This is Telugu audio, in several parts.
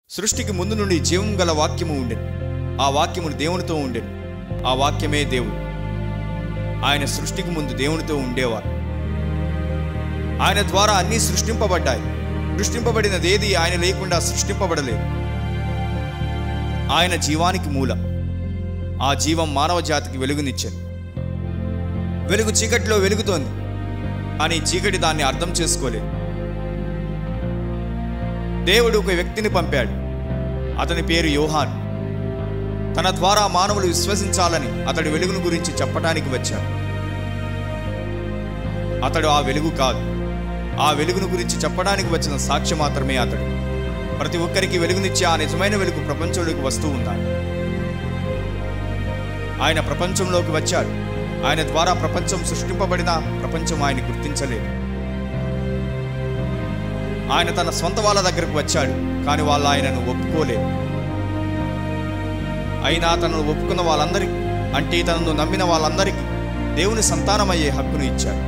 సృష్టికి ముందు నుండి జీవం గల వాక్యము ఉండెను ఆ వాక్యమును దేవునితో ఉండెను ఆ వాక్యమే దేవుడు ఆయన సృష్టికి ముందు దేవునితో ఉండేవారు ఆయన ద్వారా అన్నీ సృష్టింపబడ్డాయి సృష్టింపబడినదేది ఆయన లేకుండా సృష్టింపబడలేదు ఆయన జీవానికి మూలం ఆ జీవం మానవ జాతికి వెలుగునిచ్చింది వెలుగు చీకటిలో వెలుగుతోంది కానీ చీకటి దాన్ని అర్థం చేసుకోలేదు దేవుడు ఒక వ్యక్తిని పంపాడు అతని పేరు యోహాన్ తన ద్వారా మానవులు విశ్వసించాలని అతడి వెలుగును గురించి చెప్పడానికి వచ్చాడు అతడు ఆ వెలుగు కాదు ఆ వెలుగును గురించి చెప్పడానికి వచ్చిన సాక్ష్య మాత్రమే అతడు ప్రతి ఒక్కరికి వెలుగునిచ్చే ఆ నిజమైన వెలుగు ప్రపంచంలోకి వస్తూ ఉన్నాడు ఆయన ప్రపంచంలోకి వచ్చాడు ఆయన ద్వారా ప్రపంచం సృష్టింపబడిన ప్రపంచం ఆయన గుర్తించలేదు ఆయన తన సొంత వాళ్ళ దగ్గరకు వచ్చాడు కానీ వాళ్ళు ఆయనను ఒప్పుకోలేదు అయినా తనను ఒప్పుకున్న వాళ్ళందరికీ అంటే తనను నమ్మిన వాళ్ళందరికీ దేవుని సంతానమయ్యే హక్కును ఇచ్చాడు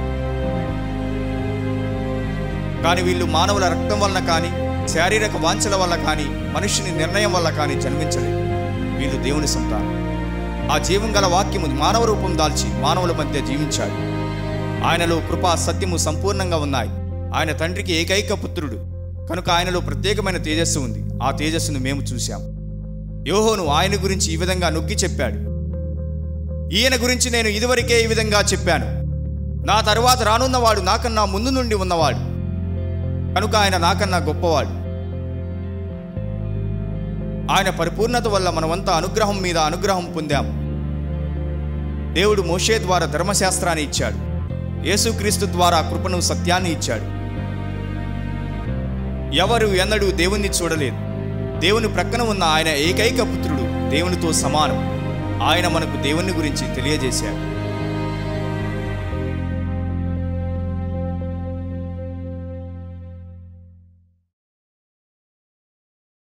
కానీ వీళ్ళు మానవుల రక్తం వలన కానీ శారీరక వాంఛల వల్ల కానీ మనుష్యుని నిర్ణయం వల్ల కానీ జన్మించలేదు వీళ్ళు దేవుని సంతానం ఆ జీవం గల వాక్యము మానవ రూపం దాల్చి మానవుల మధ్య జీవించాడు ఆయనలో కృపా సత్యము సంపూర్ణంగా ఉన్నాయి ఆయన తండ్రికి ఏకైక పుత్రుడు కనుక ఆయనలో ప్రత్యేకమైన తేజస్సు ఉంది ఆ తేజస్సును మేము చూశాం యోహోను ఆయన గురించి ఈ విధంగా నొక్కి చెప్పాడు ఈయన గురించి నేను ఇదివరకే ఈ విధంగా చెప్పాను నా తరువాత రానున్నవాడు నాకన్నా ముందు నుండి ఉన్నవాడు కనుక ఆయన నాకన్నా గొప్పవాడు ఆయన పరిపూర్ణత వల్ల మనమంతా అనుగ్రహం మీద అనుగ్రహం పొందాం దేవుడు మోషే ద్వారా ధర్మశాస్త్రాన్ని ఇచ్చాడు యేసుక్రీస్తు ద్వారా కృపను సత్యాన్ని ఇచ్చాడు ఎవరు ఎన్నడూ దేవుణ్ణి చూడలేదు దేవుని ప్రక్కన ఉన్న ఆయన ఏకైక పుత్రుడు దేవునితో సమానం ఆయన మనకు దేవుని గురించి తెలియజేశాడు